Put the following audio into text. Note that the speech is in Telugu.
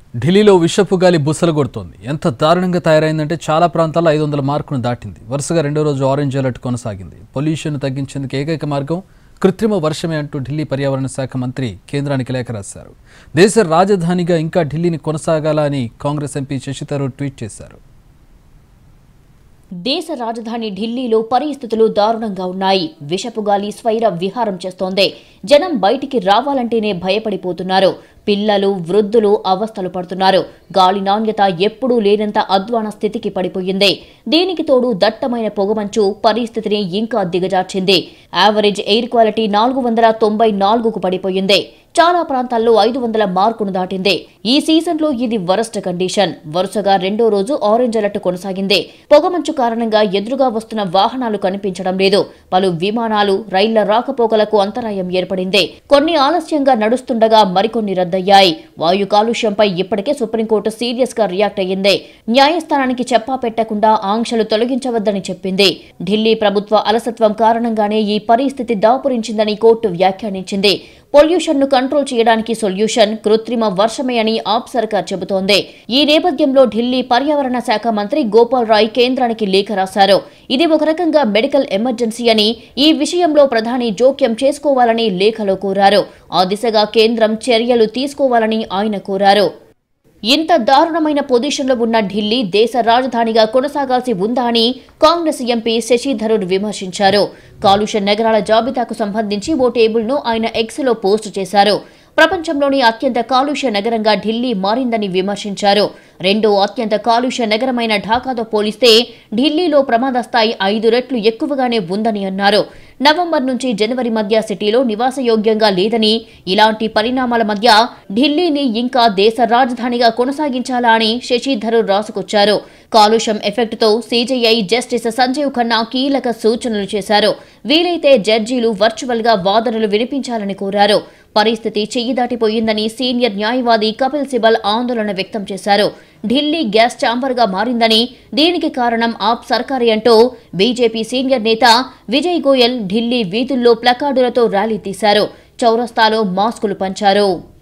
ఢిల్లీలో విషపు గాలి బుసలు కొడుతోంది ఎంత దారుణంగా తయారైందంటే చాలా ప్రాంతాల్లో ఐదు వందల మార్కును దాటింది వరుసగా రెండో రోజు ఆరెంజ్ అలర్ట్ కొనసాగింది పొల్యూషన్ తగ్గించేందుకు ఏకైక మార్గం కృత్రిమ వర్షమే అంటూ ఢిల్లీ పర్యావరణ శాఖ మంత్రి కేంద్రానికి లేఖ రాశారు దేశ రాజధానిగా ఇంకా ఢిల్లీని కొనసాగాల అని Congress MP Shashi Tharoor tweet చేశారు దేశ రాజధాని ఢిల్లీలో పరిస్థితులు దారుణంగా ఉన్నాయి విషపు గాలి స్వైర విహారం చేస్తోంది జనం బయటికి రావాలంటేనే భయపడిపోతున్నారు పిల్లలు వృద్ధులు అవస్థలు పడుతున్నారు గాలి నాణ్యత ఎప్పుడూ లేనంత అధ్వాన స్థితికి పడిపోయింది దీనికి తోడు దట్టమైన పొగమంచు పరిస్థితిని ఇంకా దిగజార్చింది యావరేజ్ ఎయిర్ క్వాలిటీ నాలుగు వందల తొంభై నాలుగుకు పడిపోయింది చాలా ప్రాంతాల్లో ఐదు వందల మార్కును దాటింది ఈ సీజన్లో ఇది వరస్ట్ కండిషన్ వరుసగా రెండో రోజు ఆరెంజ్ అలర్ట్ కొనసాగింది పొగమంచు కారణంగా ఎదురుగా వస్తున్న వాహనాలు కనిపించడం లేదు పలు విమానాలు రైళ్ల రాకపోకలకు అంతరాయం ఏర్పడింది కొన్ని ఆలస్యంగా నడుస్తుండగా మరికొన్ని రద్దయ్యాయి వాయు కాలుష్యంపై ఇప్పటికే సుప్రీంకోర్టు సీరియస్ గా రియాక్ట్ అయ్యింది న్యాయస్థానానికి చెప్పా పెట్టకుండా ఆంక్షలు తొలగించవద్దని చెప్పింది ఢిల్లీ ప్రభుత్వ అలసత్వం కారణంగానే ఈ పరిస్థితి దాపురించిందని కోర్టు వ్యాఖ్యానించింది పొల్యూషన్ ను కంట్రోల్ చేయడానికి సొల్యూషన్ కృత్రిమ వర్షమే అని ఆప్ సర్కార్ చెబుతోంది ఈ నేపథ్యంలో ఢిల్లీ పర్యావరణ శాఖ మంత్రి గోపాల్ రాయ్ కేంద్రానికి లేఖ రాశారు ఇది ఒక రకంగా మెడికల్ ఎమర్జెన్సీ అని ఈ విషయంలో ప్రధాని జోక్యం చేసుకోవాలని లేఖలో కోరారు ఆ దిశగా కేంద్రం చర్యలు తీసుకోవాలని ఆయన కోరారు ఇంత దారుణమైన పొజిషన్లో ఉన్న ఢిల్లీ దేశ రాజధానిగా కొనసాగాల్సి ఉందా అని కాంగ్రెస్ ఎంపీ శశి థరూర్ విమర్శించారు కాలుష్య నగరాల జాబితాకు సంబంధించి ఓ టేబుల్ను ఆయన ఎక్స్లో పోస్ట్ చేశారు ప్రపంచంలోని అత్యంత కాలుష్య నగరంగా ఢిల్లీ మారిందని విమర్శించారు రెండో అత్యంత కాలుష్య నగరమైన ఢాకాతో పోలిస్తే ఢిల్లీలో ప్రమాద స్థాయి ఐదు రెట్లు ఎక్కువగానే ఉందని అన్నారు నవంబర్ నుంచి జనవరి మధ్య సిటీలో నివాసయోగ్యంగా లేదని ఇలాంటి పరిణామాల మధ్య ఢిల్లీని ఇంకా దేశ రాజధానిగా కొనసాగించాలా అని శశి థరూర్ రాసుకొచ్చారు కాలుష్యం ఎఫెక్ట్తో సీజీఐ జస్టిస్ సంజీవ్ ఖన్నా కీలక సూచనలు చేశారు వీలైతే జడ్జీలు వర్చువల్గా వాదనలు వినిపించాలని కోరారు పరిస్థితి చెయ్యి దాటిపోయిందని సీనియర్ న్యాయవాది కపిల్ సిబల్ ఆందోళన వ్యక్తం చేశారు ఢిల్లీ గ్యాస్ ఛాంబర్గా మారిందని దీనికి కారణం ఆప్ సర్కారే అంటూ బీజేపీ సీనియర్ నేత విజయ్ గోయల్ ఢిల్లీ వీధుల్లో ప్లకార్డులతో ర్యాలీ తీశారు చౌరస్తాలో మాస్కులు పంచారు